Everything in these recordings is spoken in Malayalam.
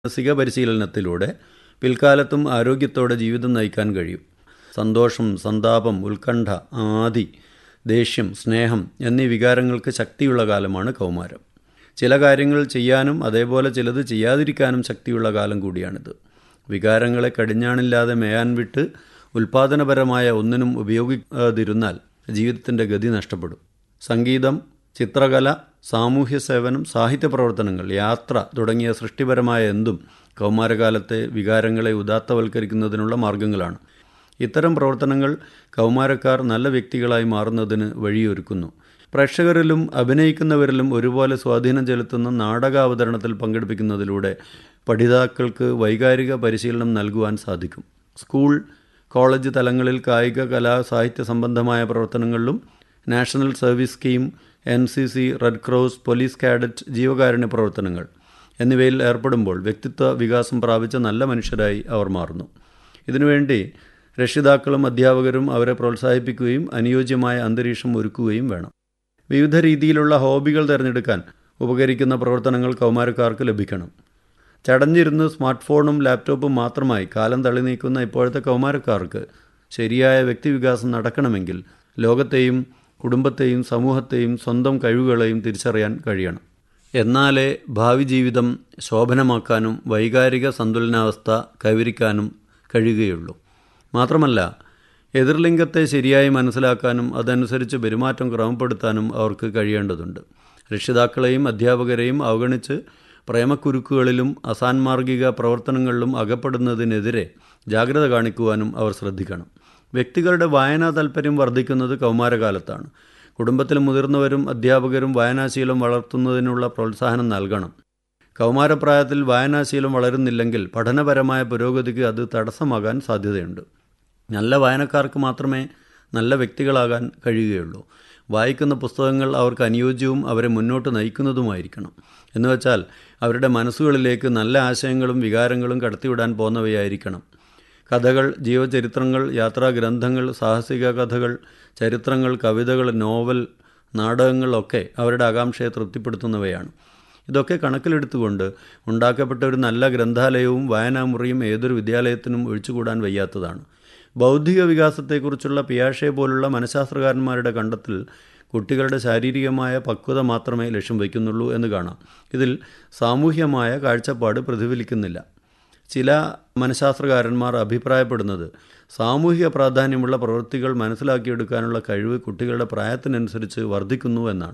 മാനസിക പരിശീലനത്തിലൂടെ പിൽക്കാലത്തും ആരോഗ്യത്തോടെ ജീവിതം നയിക്കാൻ കഴിയും സന്തോഷം സന്താപം ഉത്കണ്ഠ ആദി ദേഷ്യം സ്നേഹം എന്നീ വികാരങ്ങൾക്ക് ശക്തിയുള്ള കാലമാണ് കൗമാരം ചില കാര്യങ്ങൾ ചെയ്യാനും അതേപോലെ ചിലത് ചെയ്യാതിരിക്കാനും ശക്തിയുള്ള കാലം കൂടിയാണിത് വികാരങ്ങളെ കടിഞ്ഞാണില്ലാതെ മേയാൻ വിട്ട് ഉൽപാദനപരമായ ഒന്നിനും ഉപയോഗിക്കാതിരുന്നാൽ ജീവിതത്തിൻ്റെ ഗതി നഷ്ടപ്പെടും സംഗീതം ചിത്രകല സാമൂഹ്യ സേവനം സാഹിത്യ പ്രവർത്തനങ്ങൾ യാത്ര തുടങ്ങിയ സൃഷ്ടിപരമായ എന്തും കൗമാരകാലത്തെ വികാരങ്ങളെ ഉദാത്തവൽക്കരിക്കുന്നതിനുള്ള മാർഗങ്ങളാണ് ഇത്തരം പ്രവർത്തനങ്ങൾ കൗമാരക്കാർ നല്ല വ്യക്തികളായി മാറുന്നതിന് വഴിയൊരുക്കുന്നു പ്രേക്ഷകരിലും അഭിനയിക്കുന്നവരിലും ഒരുപോലെ സ്വാധീനം ചെലുത്തുന്ന നാടകാവതരണത്തിൽ പങ്കെടുപ്പിക്കുന്നതിലൂടെ പഠിതാക്കൾക്ക് വൈകാരിക പരിശീലനം നൽകുവാൻ സാധിക്കും സ്കൂൾ കോളേജ് തലങ്ങളിൽ കായിക കലാ സാഹിത്യ സംബന്ധമായ പ്രവർത്തനങ്ങളിലും national service scheme N C C red cross police cadet ജീവകാരുണ്യ പ്രവർത്തനങ്ങൾ എന്നിവയിൽ ഏർപ്പെടുമ്പോൾ വ്യക്തിത്വ വികാസം പ്രാപിച്ച നല്ല മനുഷ്യരായി അവർ മാറുന്നു ഇതിനുവേണ്ടി രക്ഷിതാക്കളും അധ്യാപകരും അവരെ പ്രോത്സാഹിപ്പിക്കുകയും അനുയോജ്യമായ അന്തരീക്ഷം ഒരുക്കുകയും വേണം വിവിധ രീതിയിലുള്ള ഹോബികൾ തിരഞ്ഞെടുക്കാൻ ഉപകരിക്കുന്ന പ്രവർത്തനങ്ങൾ കൗമാരക്കാർക്ക് ലഭിക്കണം ചടഞ്ഞിരുന്ന് സ്മാർട്ട് ഫോണും ലാപ്ടോപ്പും മാത്രമായി കാലം തള്ളി നീക്കുന്ന ഇപ്പോഴത്തെ കൗമാരക്കാർക്ക് ശരിയായ വ്യക്തിവികാസം നടക്കണമെങ്കിൽ ലോകത്തെയും കുടുംബത്തെയും സമൂഹത്തെയും സ്വന്തം കഴിവുകളെയും തിരിച്ചറിയാൻ കഴിയണം എന്നാലേ ഭാവി ജീവിതം ശോഭനമാക്കാനും വൈകാരിക സന്തുലനാവസ്ഥ കൈവരിക്കാനും കഴിയുകയുള്ളൂ മാത്രമല്ല എതിർലിംഗത്തെ ശരിയായി മനസ്സിലാക്കാനും അതനുസരിച്ച് പെരുമാറ്റം ക്രമപ്പെടുത്താനും അവർക്ക് കഴിയേണ്ടതുണ്ട് രക്ഷിതാക്കളെയും അധ്യാപകരെയും അവഗണിച്ച് പ്രേമക്കുരുക്കുകളിലും അസാൻമാർഗിക പ്രവർത്തനങ്ങളിലും അകപ്പെടുന്നതിനെതിരെ ജാഗ്രത കാണിക്കുവാനും അവർ ശ്രദ്ധിക്കണം വ്യക്തികളുടെ വായനാ താൽപ്പര്യം വർദ്ധിക്കുന്നത് കൗമാരകാലത്താണ് കുടുംബത്തിൽ മുതിർന്നവരും അധ്യാപകരും വായനാശീലം വളർത്തുന്നതിനുള്ള പ്രോത്സാഹനം നൽകണം കൗമാരപ്രായത്തിൽ വായനാശീലം വളരുന്നില്ലെങ്കിൽ പഠനപരമായ പുരോഗതിക്ക് അത് തടസ്സമാകാൻ സാധ്യതയുണ്ട് നല്ല വായനക്കാർക്ക് മാത്രമേ നല്ല വ്യക്തികളാകാൻ കഴിയുകയുള്ളൂ വായിക്കുന്ന പുസ്തകങ്ങൾ അവർക്ക് അനുയോജ്യവും അവരെ മുന്നോട്ട് നയിക്കുന്നതുമായിരിക്കണം എന്നുവെച്ചാൽ അവരുടെ മനസ്സുകളിലേക്ക് നല്ല ആശയങ്ങളും വികാരങ്ങളും കടത്തിവിടാൻ പോന്നവയായിരിക്കണം കഥകൾ ജീവചരിത്രങ്ങൾ യാത്രാഗ്രന്ഥങ്ങൾ സാഹസിക കഥകൾ ചരിത്രങ്ങൾ കവിതകൾ നോവൽ നാടകങ്ങളൊക്കെ അവരുടെ ആകാംക്ഷയെ തൃപ്തിപ്പെടുത്തുന്നവയാണ് ഇതൊക്കെ കണക്കിലെടുത്തുകൊണ്ട് ഉണ്ടാക്കപ്പെട്ട ഒരു നല്ല ഗ്രന്ഥാലയവും വായനാമുറിയും ഏതൊരു വിദ്യാലയത്തിനും ഒഴിച്ചുകൂടാൻ വയ്യാത്തതാണ് ബൗദ്ധിക വികാസത്തെക്കുറിച്ചുള്ള പിയാഷെ പോലുള്ള മനഃശാസ്ത്രകാരന്മാരുടെ കണ്ടെത്തൽ കുട്ടികളുടെ ശാരീരികമായ പക്വത മാത്രമേ ലക്ഷ്യം വയ്ക്കുന്നുള്ളൂ എന്ന് കാണാം ഇതിൽ സാമൂഹ്യമായ കാഴ്ചപ്പാട് പ്രതിഫലിക്കുന്നില്ല ചില മനഃശാസ്ത്രകാരന്മാർ അഭിപ്രായപ്പെടുന്നത് സാമൂഹിക പ്രാധാന്യമുള്ള പ്രവൃത്തികൾ മനസ്സിലാക്കിയെടുക്കാനുള്ള കഴിവ് കുട്ടികളുടെ പ്രായത്തിനനുസരിച്ച് വർദ്ധിക്കുന്നു എന്നാണ്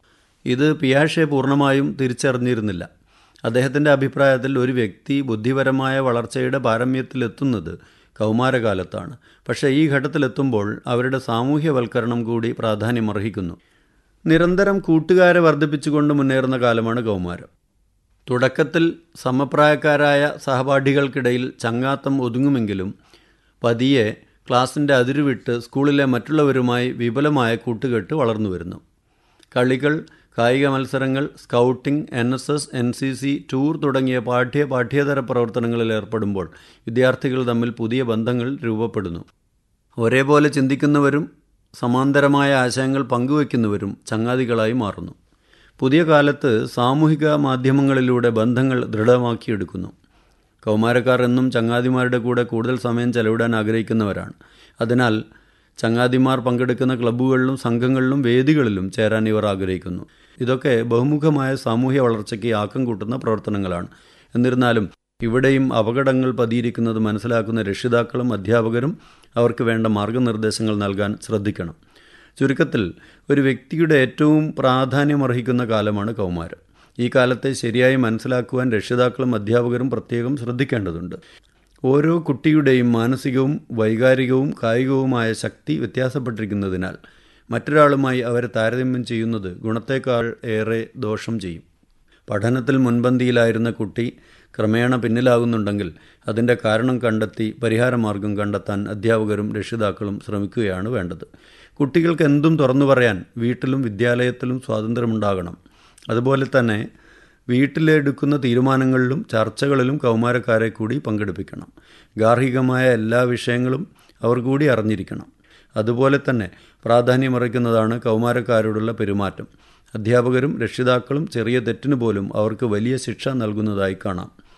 ഇത് പിയാഷെ പൂർണ്ണമായും തിരിച്ചറിഞ്ഞിരുന്നില്ല അദ്ദേഹത്തിൻ്റെ അഭിപ്രായത്തിൽ ഒരു വ്യക്തി ബുദ്ധിപരമായ വളർച്ചയുടെ പാരമ്യത്തിലെത്തുന്നത് കൗമാരകാലത്താണ് പക്ഷേ ഈ ഘട്ടത്തിലെത്തുമ്പോൾ അവരുടെ സാമൂഹ്യവൽക്കരണം കൂടി പ്രാധാന്യമർഹിക്കുന്നു നിരന്തരം കൂട്ടുകാരെ വർദ്ധിപ്പിച്ചുകൊണ്ട് മുന്നേറുന്ന കാലമാണ് കൗമാരം തുടക്കത്തിൽ സമപ്രായക്കാരായ സഹപാഠികൾക്കിടയിൽ ചങ്ങാത്തം ഒതുങ്ങുമെങ്കിലും പതിയെ ക്ലാസിൻ്റെ അതിരുവിട്ട് സ്കൂളിലെ മറ്റുള്ളവരുമായി വിപുലമായ കൂട്ടുകെട്ട് വളർന്നു വരുന്നു കളികൾ കായിക മത്സരങ്ങൾ scouting N S S N C C tour തുടങ്ങിയ പാഠ്യ പാഠ്യേതര പ്രവർത്തനങ്ങളിൽ ഏർപ്പെടുമ്പോൾ വിദ്യാർത്ഥികൾ തമ്മിൽ പുതിയ ബന്ധങ്ങൾ രൂപപ്പെടുന്നു ഒരേപോലെ ചിന്തിക്കുന്നവരും സമാന്തരമായ ആശയങ്ങൾ പങ്കുവയ്ക്കുന്നവരും ചങ്ങാതികളായി മാറുന്നു പുതിയ കാലത്ത് സാമൂഹിക മാധ്യമങ്ങളിലൂടെ ബന്ധങ്ങൾ ദൃഢമാക്കിയെടുക്കുന്നു കൗമാരക്കാർ എന്നും ചങ്ങാതിമാരുടെ കൂടെ കൂടുതൽ സമയം ചെലവിടാൻ ആഗ്രഹിക്കുന്നവരാണ് അതിനാൽ ചങ്ങാതിമാർ പങ്കെടുക്കുന്ന ക്ലബ്ബുകളിലും സംഘങ്ങളിലും വേദികളിലും ചേരാൻ ഇവർ ആഗ്രഹിക്കുന്നു ഇതൊക്കെ ബഹുമുഖമായ സാമൂഹ്യ വളർച്ചയ്ക്ക് ആക്കം കൂട്ടുന്ന പ്രവർത്തനങ്ങളാണ് എന്നിരുന്നാലും ഇവിടെയും അപകടങ്ങൾ പതിയിരിക്കുന്നത് മനസ്സിലാക്കുന്ന രക്ഷിതാക്കളും അധ്യാപകരും അവർക്ക് വേണ്ട മാർഗനിർദ്ദേശങ്ങൾ നൽകാൻ ശ്രദ്ധിക്കണം ചുരുക്കത്തിൽ ഒരു വ്യക്തിയുടെ ഏറ്റവും പ്രാധാന്യമർഹിക്കുന്ന കാലമാണ് കൗമാരം ഈ കാലത്തെ ശരിയായി മനസ്സിലാക്കുവാൻ രക്ഷിതാക്കളും അധ്യാപകരും പ്രത്യേകം ശ്രദ്ധിക്കേണ്ടതുണ്ട് ഓരോ കുട്ടിയുടെയും മാനസികവും വൈകാരികവും കായികവുമായ ശക്തി വ്യത്യാസപ്പെട്ടിരിക്കുന്നതിനാൽ മറ്റൊരാളുമായി അവരെ താരതമ്യം ചെയ്യുന്നത് ഗുണത്തേക്കാൾ ഏറെ ദോഷം ചെയ്യും പഠനത്തിൽ മുൻപന്തിയിലായിരുന്ന കുട്ടി ക്രമേണ പിന്നിലാകുന്നുണ്ടെങ്കിൽ അതിൻ്റെ കാരണം കണ്ടെത്തി പരിഹാരമാർഗം കണ്ടെത്താൻ അധ്യാപകരും രക്ഷിതാക്കളും ശ്രമിക്കുകയാണ് വേണ്ടത് കുട്ടികൾക്ക് എന്തും തുറന്നു പറയാൻ വീട്ടിലും വിദ്യാലയത്തിലും സ്വാതന്ത്ര്യമുണ്ടാകണം അതുപോലെ തന്നെ വീട്ടിലെടുക്കുന്ന തീരുമാനങ്ങളിലും ചർച്ചകളിലും കൗമാരക്കാരെ കൂടി പങ്കെടുപ്പിക്കണം ഗാർഹികമായ എല്ലാ വിഷയങ്ങളും അവർ കൂടി അറിഞ്ഞിരിക്കണം അതുപോലെ തന്നെ പ്രാധാന്യമറിക്കുന്നതാണ് കൗമാരക്കാരോടുള്ള പെരുമാറ്റം അധ്യാപകരും രക്ഷിതാക്കളും ചെറിയ തെറ്റിന് പോലും അവർക്ക് വലിയ ശിക്ഷ നൽകുന്നതായി കാണാം